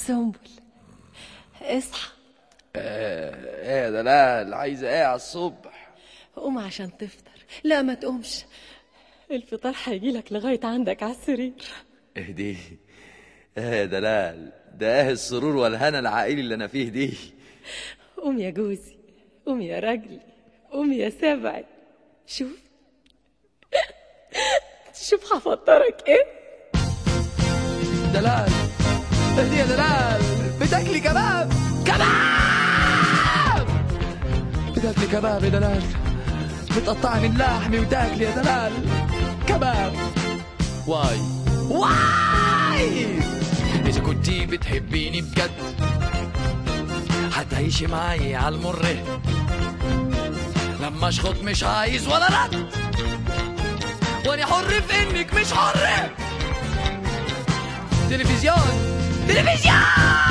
سنبل اصحى ايه يا دلال عايزه ايه على الصبح قوم عشان تفطر لا ما تقومش الفطار هيجيلك لغاية عندك على السرير اهدي ايه يا دلال ده ايه السرور والهنا العائلي اللي انا فيه دي قوم يا جوزي قوم يا راجلي قوم يا سبعي شوف شوف هفطرك ايه دلال اهدي يا دلال بتاكلي كباب كباب بتاكلي كباب يا دلال بتقطعي من لحمي وتاكلي يا دلال كباب واي واي اذا كنتي بتحبيني بجد هتعيشي معايا على المر لما اشخط مش عايز ولا رد وانا حر في انك مش حر تلفزيون تلفزيون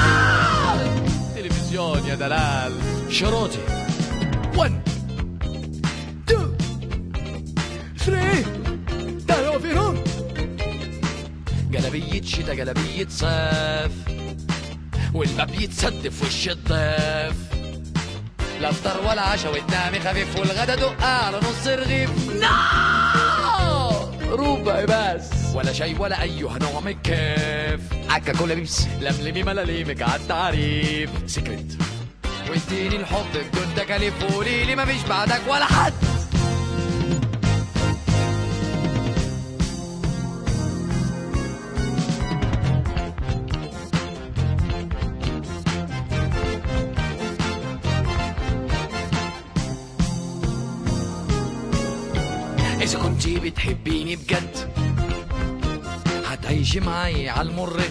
تلفزيون يا دلال شروطي 1 2 3 تعالوا في هون جلبية شتا جلبية صيف والباب يتسد في وش الضيف لا افطر ولا عشا وتنامي خفيف والغدا دقة على نص رغيف نو ربع بس ولا شاي ولا ايها نوع من الكيف عكا كولا بيبس لملمي ملاليمك على التعريف سكرت واديني الحب بدون تكاليف وقولي لي مفيش بعدك ولا حد إذا كنتي بتحبيني بجد هتعيشي معايا على المر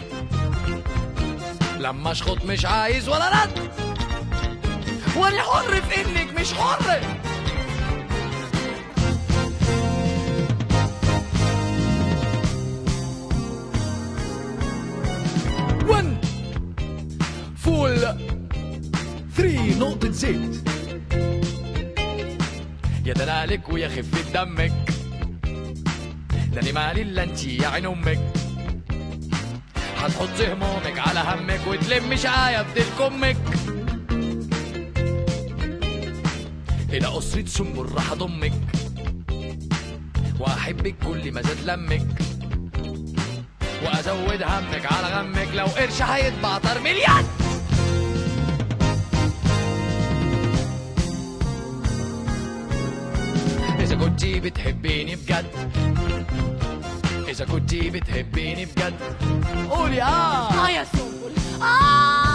لما اشخط مش عايز ولا رد وانا حر في انك مش حر ون فول ثري نقطة زيت يا دلالك ويا خفة دمك ده أنا مالي الا انتي يا عين امك هتحطي همومك على همك وتلمي شقايا بدل كمك الى قصرة سنبل راح اضمك واحبك كل ما زاد لمك وازود همك على غمك لو قرش هيتبعتر مليون إذا كنتي بتحبيني بجد إذا كنتي بتحبيني بجد قولي آه اه يا سنبل اه